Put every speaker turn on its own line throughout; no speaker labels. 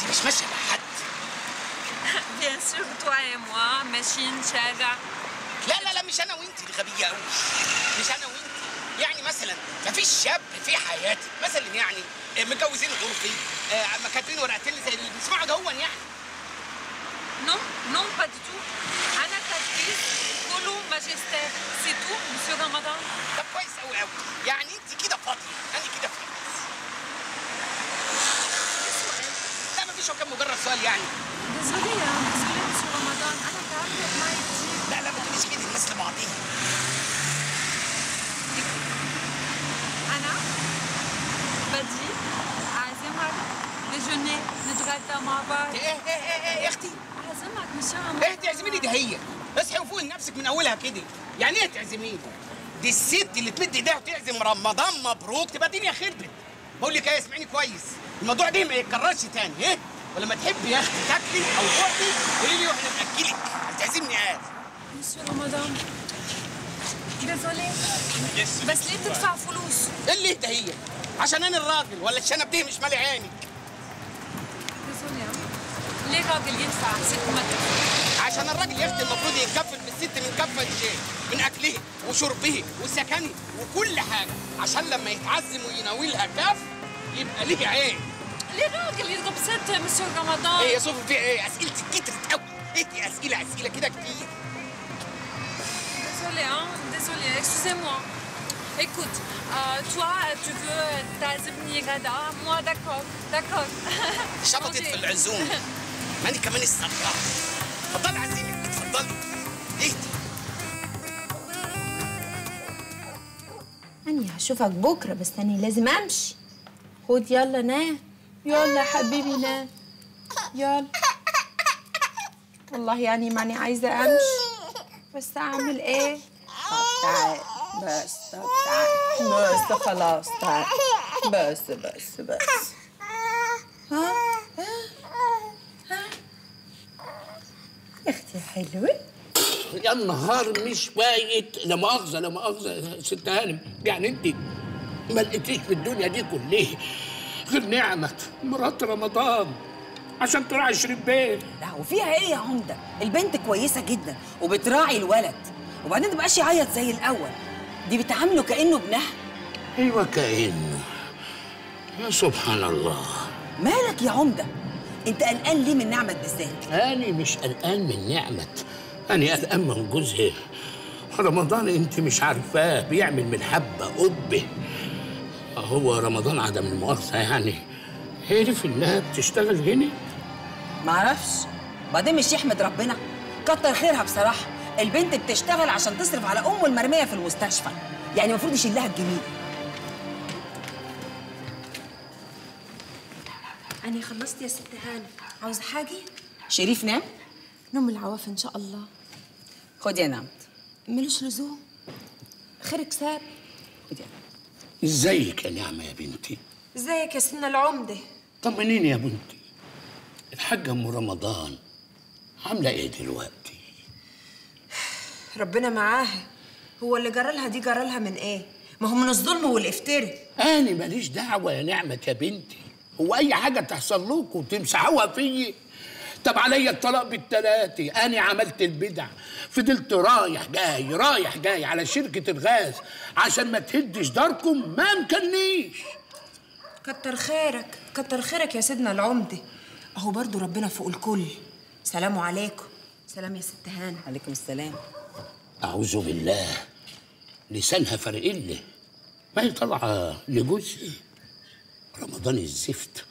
مش ماشيه مع حد
Bien sûr, toi et moi, machine, شارع.
لا لا لا مش انا وانت دي غبيه قوي مش انا وانت يعني مثلا مفيش شاب في حياتي مثلا يعني آه، متجوزين غرفي آه، كاتبين ورقتين زي اللي بنسمعه دهون يعني
Non, non, pas du tout. أنا كاتبيس كله ماجستير. C'est tout, monsieur Ramadan.
طب كويس قوي قوي يعني انت كده فاضيه انا كده فاضي لا مفيش هو كان مجرد سؤال يعني
Désolée, hein, désolée, monsieur Ramadan. أنا تعبت ما يجي.
لا لا ما تقوليش كده الناس لبعضيها
أنا بدي أعزمك ديجوني نتغدى مع بعض.
ايه ايه ايه ايه يا اختي
أعزمك monsieur Ramadan.
ايه تعزميني ده هي اصحي وفوق نفسك من اولها كده يعني ايه تعزميني دي الست اللي تمد ايديها وتعزم رمضان مبروك تبقى الدنيا خربت بقول لك ايه اسمعيني كويس الموضوع ده ما يتكررش تاني ايه ولما تحبي يا اختي تاكلي او تقعدي قولي لي واحنا بناكلك تعزمني قاعد
Monsieur Ramadan. Désolée. بس ليه تدفع فلوس؟
ايه اللي ده هي عشان انا الراجل ولا الشنب ده مش مالي عينك
Désolée, hein. ليه راجل يدفع ست ما تدفع؟
عشان الراجل يا اختي المفروض يتكفل بالست من كفه شيء من اكله وشربه وسكنه وكل حاجه عشان لما يتعزم ويناولها كف يبقى ليه عين
ليه راجل يضرب ست مسيو رمضان؟
ايه يا صوفي في ايه اسئلتك كترت قوي ايه دي اسئله اسئله كده كتير
Désolée, hein. Désolée, excusez-moi. Écoute, euh, toi, tu veux تعزمني غدا moi d'accord, d'accord.
شبطت في العزوم ماني كمان استغربت اتفضلي عزيمك اتفضلي اهدي
أني هشوفك بكرة بس أنا لازم أمشي خد يلا نام يلا يا حبيبي نام يلا والله يعني ماني عايزة أمشي بس أعمل إيه؟ طب تعال بس طب تعال بس خلاص تعال بس بس بس ها ها ها يا أختي حلوة
يا النهار مش فايت لا مؤاخذه لا مؤاخذه يا ست هانم يعني انت ما لقيتيش في الدنيا دي كلها غير نعمة مرات رمضان عشان تراعي شريف بيه
لا وفيها ايه يا عمده البنت كويسه جدا وبتراعي الولد وبعدين تبقاش يعيط زي الاول دي بتعامله كانه ابنها
ايوه كأنه يا سبحان الله
مالك يا عمده انت قلقان ليه من نعمه بالذات
أنا مش قلقان من نعمة أنا قلقان من جوزها رمضان أنت مش عارفاه بيعمل من حبة قبة هو رمضان عدم المؤاخذة يعني عرف إنها بتشتغل هنا
معرفش بعدين مش يحمد ربنا كتر خيرها بصراحه البنت بتشتغل عشان تصرف على امه المرميه في المستشفى يعني المفروض يشيلها الجميل
أنا خلصت يا ست هاني عاوزة حاجة؟
شريف نام
نوم العواف إن شاء الله
خد يا نعمت
ملوش لزوم خيرك ساب
خد يا نعمت
إزيك يا نعمة يا بنتي
ازيك يا سنة العمدة
طمنيني يا بنتي الحاجة أم رمضان عاملة إيه دلوقتي؟
ربنا معاها هو اللي جرالها دي جرالها من ايه ما هو من الظلم والافتراء
أنا ماليش دعوة يا نعمة يا بنتي هو أي حاجة تحصل لكم تمسحوها فيا طب عليا الطلاق بالتلاتة أنا عملت البدع فضلت رايح جاي رايح جاي على شركة الغاز عشان ما تهدش داركم ما مكنيش
كتر خيرك كتر خيرك يا سيدنا العمدة اهو برضو ربنا فوق الكل سلام عليكم سلام يا ست هاني
عليكم السلام
أعوذ بالله لسانها فرقله ما هي طالعة لجوزها رمضان الزفت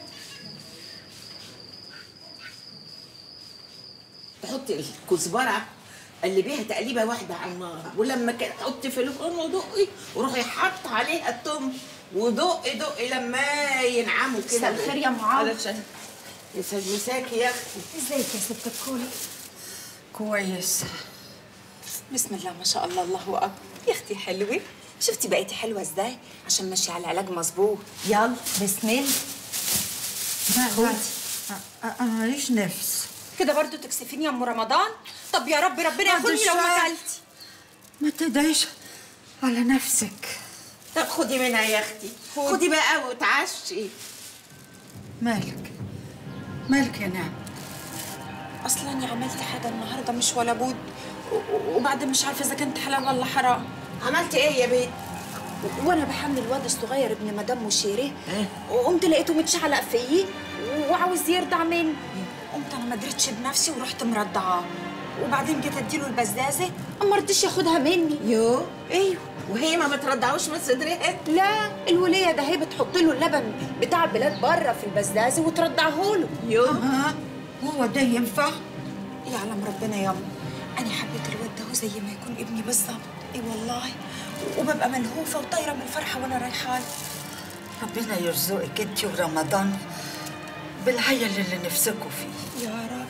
تحطي الكزبره اللي بيها تقليبه واحده على النار ولما كانت تحطي في الفرن ودقي وروحي حاطه عليها التوم ودقي دقي لما ينعموا كده
مساء الخير يا معاذ.
علشان يسعد مساكي يا اختي
ازيك يا ست الكل
كويس
بسم الله ما شاء الله الله اكبر يا اختي حلوه شفتي بقيتي حلوه ازاي عشان ماشيه على العلاج مظبوط يلا بسم الله
لا انا ماليش نفس
كده برضو تكسفيني يا ام رمضان طب يا رب ربنا ياخدني لو ما اكلتي
ما تدعيش على نفسك
طب خدي منها يا اختي خدي بقى وتعشي
مالك
مالك يا نعم
اصلا اني عملت حاجه النهارده مش ولا بد و- و- وبعدين مش عارفه اذا كانت حلال ولا حرام
عملت ايه يا بنت
وانا بحمل الواد الصغير ابن مدام مشيره
إيه؟
وقمت لقيته متشعلق فيي وعاوز يرضع مني قمت انا ما قدرتش بنفسي ورحت مرضعاه وبعدين جيت اديله البزازه ما رضيش ياخدها مني
يو
ايوه
وهي ما بترضعوش من صدرها
لا الوليه ده هي بتحط له اللبن بتاع البلاد بره في البزازه وترضعه له
يو
ها هو ده ينفع يعلم ربنا يا أم انا حبيت الواد ده زي ما يكون ابني بالظبط اي والله وببقى ملهوفه وطايره من الفرحه وانا رايحه له.
ربنا يرزقك انت ورمضان بالعيل اللي نفسكوا فيه
يا رب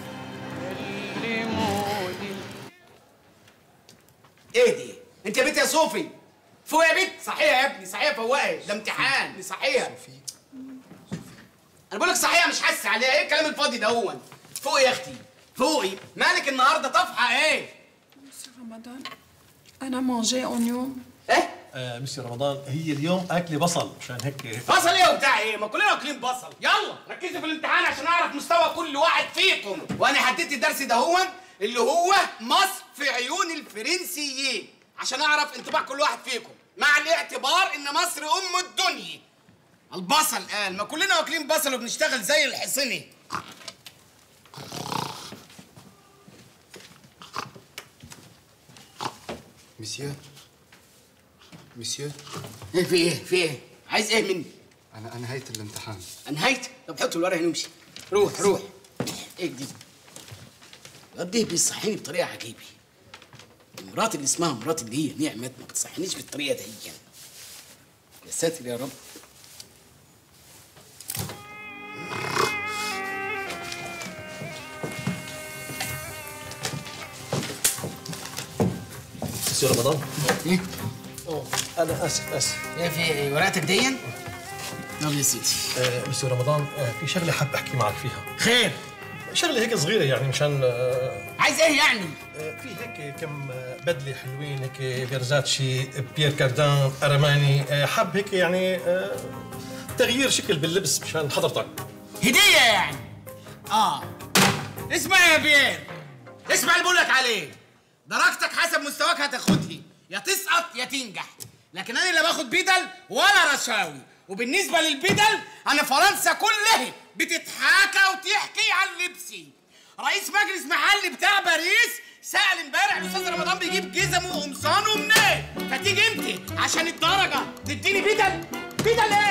ايه دي انت يا بنت يا صوفي فوق يا بنت صحيح يا ابني صحيح فوقي ده امتحان صحيح انا بقول لك صحيح مش حاسس عليها ايه الكلام الفاضي ده هو فوقي يا اختي فوقي مالك النهارده طفحه ايه
رمضان انا مانجي اونيون
ايه
آه مسيو رمضان هي اليوم اكله بصل مشان هيك
بصل ايه وبتاع ايه ما كلنا واكلين بصل يلا ركزوا في الامتحان عشان اعرف مستوى كل واحد فيكم وانا حددت الدرس ده هو اللي هو مصر في عيون الفرنسيين عشان اعرف انطباع كل واحد فيكم مع الاعتبار ان مصر ام الدنيا البصل قال ما كلنا واكلين بصل وبنشتغل زي الحصني
مسيو مسيو
ايه في ايه في ايه عايز ايه مني
انا انهيت الامتحان
انهيت طب حط الورقه هنا وامشي روح روح ايه دي الواد ده بيصحيني بطريقه عجيبه مراتي اللي اسمها مراتي اللي هي نعمت ما بتصحينيش بالطريقه دي يا ساتر يا رب
مسيو رمضان
ايه
أوه. انا اسف اسف
ايه في ايه ورقتك دي طب يا سيدي
آه مسيو رمضان آه في شغله حاب احكي معك فيها
خير
شغله هيك صغيره يعني مشان آه
عايز ايه يعني
آه، في هيك كم آه، بدله حلوين هيك فيرزاتشي بيير كاردان ارماني آه، حاب هيك يعني آه، تغيير شكل باللبس مشان حضرتك
هديه يعني اه اسمع يا بير اسمع اللي بقول لك عليه درجتك حسب مستواك هتاخدها يا تسقط يا تنجح لكن انا لا باخد بدل ولا رشاوي وبالنسبه للبدل انا فرنسا كلها بتتحاكى وتحكي عن لبسي رئيس مجلس محلي بتاع باريس سأل امبارح الاستاذ رمضان بيجيب جزمه وقمصانه منين فتيجي انت عشان الدرجه تديني بدل بدل ايه